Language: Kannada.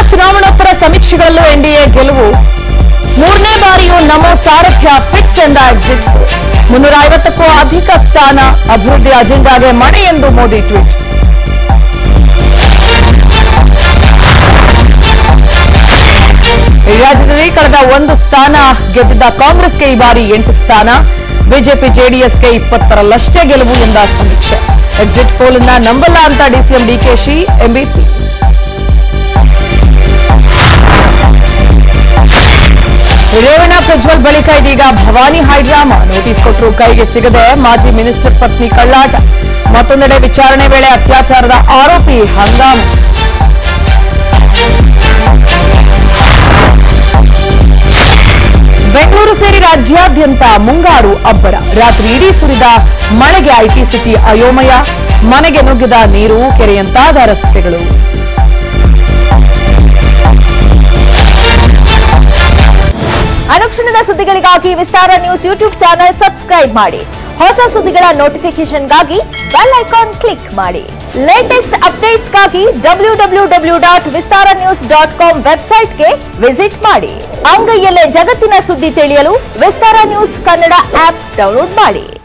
ಚುನಾವಣೋತ್ತರ ಸಮೀಕ್ಷೆಗಳಲ್ಲೂ ಎನ್ಡಿಎ ಗೆಲುವು ಮೂರನೇ ಬಾರಿಯೂ ನಮೋ ಸಾರಥ್ಯ ಫಿಕ್ಸ್ ಎಂದ ಎಕ್ಸಿಟ್ ಪೋಲ್. ಮುನ್ನೂರ ಐವತ್ತಕ್ಕೂ ಅಧಿಕ ಸ್ಥಾನ ಅಭಿವೃದ್ಧಿ ಅಜೆಂಡಾಗೆ ಮಣೆ ಎಂದು ಮೋದಿ ಟ್ವೀಟ್ ರಾಜ್ಯದಲ್ಲಿ ಕಳೆದ ಒಂದು ಸ್ಥಾನ ಗೆದ್ದಿದ್ದ ಕಾಂಗ್ರೆಸ್ಗೆ ಈ ಬಾರಿ ಎಂಟು ಸ್ಥಾನ ಬಿಜೆಪಿ ಜೆಡಿಎಸ್ಗೆ ಇಪ್ಪತ್ತರಲ್ಲಷ್ಟೇ ಗೆಲುವು ಎಂದ ಸಮೀಕ್ಷೆ ಎಕ್ಸಿಟ್ ಪೋಲ್ ಅನ್ನ ನಂಬಲ್ಲ ಅಂತ ಡಿಸಿಎಂ ಡಿಕೆಶಿ ಎಂಬಿಪಿ ರೇವಣ್ಣ ಪ್ರಜ್ವಲ್ ಬಳಿಕ ಇದೀಗ ಭವಾನಿ ಹೈಡ್ರಾಮಾ ನೋಟಿಸ್ ಕೊಟ್ಟರು ಕೈಗೆ ಸಿಗದೆ ಮಾಜಿ ಮಿನಿಸ್ಟರ್ ಪತ್ನಿ ಕಳ್ಳಾಟ ಮತ್ತೊಂದೆಡೆ ವಿಚಾರಣೆ ವೇಳೆ ಅತ್ಯಾಚಾರದ ಆರೋಪಿ ಹಂಗಾಮು ಬೆಂಗಳೂರು ಸೇರಿ ರಾಜ್ಯಾದ್ಯಂತ ಮುಂಗಾರು ಅಬ್ಬರ ರಾತ್ರಿ ಇಡೀ ಸುರಿದ ಮಳೆಗೆ ಐಟಿ ಸಿಟಿ ಅಯೋಮಯ ಮನೆಗೆ ನುಗ್ಗಿದ ನೀರು ಕೆರೆಯಂತಾದ ರಸ್ತೆಗಳು ಅನುಕ್ಷಣದ ಸುದ್ದಿಗಳಿಗಾಗಿ Vistara news YouTube channel subscribe ಮಾಡಿ ಹೊಸ ಸುದ್ದಿಗಳ ನೋಟಿಫಿಕೇಶನ್ಗಾಗಿ ಬೆಲ್ ಐಕಾನ್ ಕ್ಲಿಕ್ ಮಾಡಿ ಲೇಟೆಸ್ಟ್ ಅಪ್ಡೇಟ್ಸ್ಗಾಗಿ W W W dot Vistara news dot com ವೆಬ್ಸೈಟ್ಗೆ ವಿಸಿಟ್ ಮಾಡಿ ಅಂಗೈಯಲ್ಲೇ ಜಗತ್ತಿನ ಸುದ್ದಿ ತಿಳಿಯಲು Vistara news Kannada app download ಮಾಡಿ